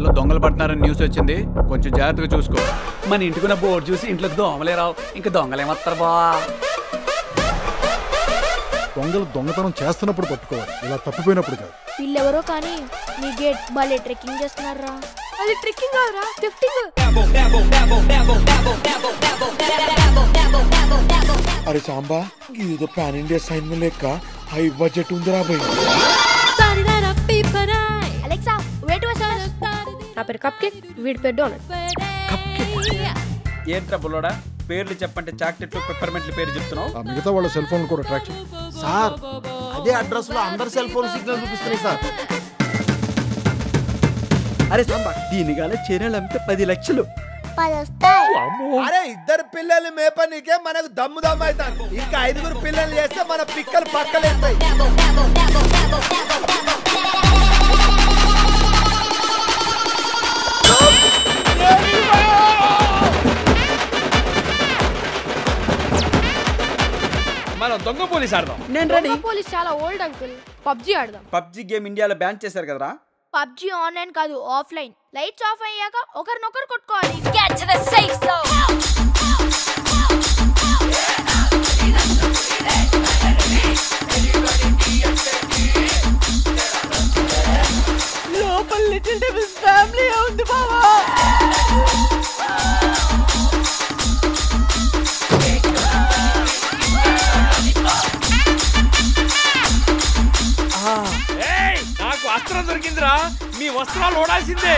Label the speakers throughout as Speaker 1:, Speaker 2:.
Speaker 1: ఇళ్లలో దొంగలు పడుతున్నారని న్యూస్ వచ్చింది కొంచెం జాగ్రత్తగా చూసుకో మన ఇంటికున్న బోర్డు చూసి ఇంట్లోకి దోమలే రావు ఇంకా దొంగలేమొస్తారు బా
Speaker 2: దొంగలు దొంగతనం చేస్తున్నప్పుడు పట్టుకోవాలి ఇలా తప్పిపోయినప్పుడు కాదు
Speaker 3: వీళ్ళెవరో కానీ మీ గేట్ భలే ట్రెక్కింగ్ చేస్తున్నారా అది ట్రెక్కింగ్ కాదురా లిఫ్టింగ్
Speaker 4: అరే సాంబా ఇదేదో పాన్ ఇండియా సైన్ లెక్క హై బడ్జెట్ ఉందిరా భయ్
Speaker 3: అలెక్సా వెయిట్ నా పేరు కప్ కేక్ వీడి పేరు డోనట్
Speaker 1: ఏంట్రా బుల్లోడా పేర్లు చెప్పంటే చాక్లెట్లు పెప్పర్మెంట్ల పేరు చెప్తున్నావు
Speaker 2: ఆ మిగతా వాళ్ళ సెల్ ఫోన్ కూడా ట్రాక్ చేయి
Speaker 5: సార్ అదే అడ్రస్ లో అందరు సెల్ ఫోన్ సిగ్నల్ చూపిస్తున్నాయి సార్
Speaker 1: అరే సాంబా దీనిగానే చీరలు అమ్మితే పది లక్షలు
Speaker 3: పది వస్తాయి
Speaker 4: అరే ఇద్దరు పిల్లలు మేపనీకే మనకు దమ్ము దమ్ము అవుతాను ఇంకా ఐదుగురు పిల్లలు చేస్తే మన పిక్కలు పక్కలేస్తాయి
Speaker 1: మనం దొంగ పోలీస్ ఆడదాం
Speaker 3: నేను రెడీ పోలీస్ చాలా ఓల్డ్ అంకుల్ పబ్జి ఆడదాం
Speaker 1: పబ్జి గేమ్ ఇండియాలో బ్యాన్ చేశారు కదరా
Speaker 3: పబ్జి ఆన్లైన్ కాదు ఆఫ్లైన్ లైట్స్ ఆఫ్ అయ్యాక ఒకరినొకరు కొట్టుకోవాలి
Speaker 6: లోపల లిటిల్ డెవిల్స్ ఫ్యామిలీ ఉంది బావా
Speaker 1: నాకు అస్త్రం దొరికిందిరా మీ వస్త్రాలు ఓడాల్సిందే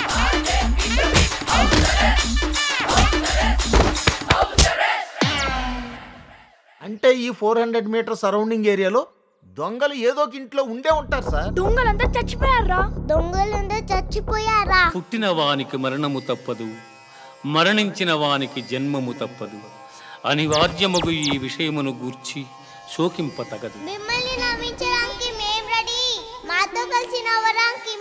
Speaker 5: అంటే ఈ ఫోర్ హండ్రెడ్ మీటర్ సరౌండింగ్ ఏరియాలో దొంగలు ఏదో ఒక ఇంట్లో ఉండే ఉంటారు సార్
Speaker 3: దొంగలంతా చచ్చిపోయారా దొంగలంతా చచ్చిపోయారా
Speaker 7: పుట్టిన వానికి మరణము తప్పదు మరణించిన వానికి జన్మము తప్పదు అనివార్యమగు ఈ విషయమును గూర్చి శోకింప తగదు
Speaker 3: మిమ్మల్ని నవ్వించడానికి మేం రెడీ మాతో కలిసి నవ్వడానికి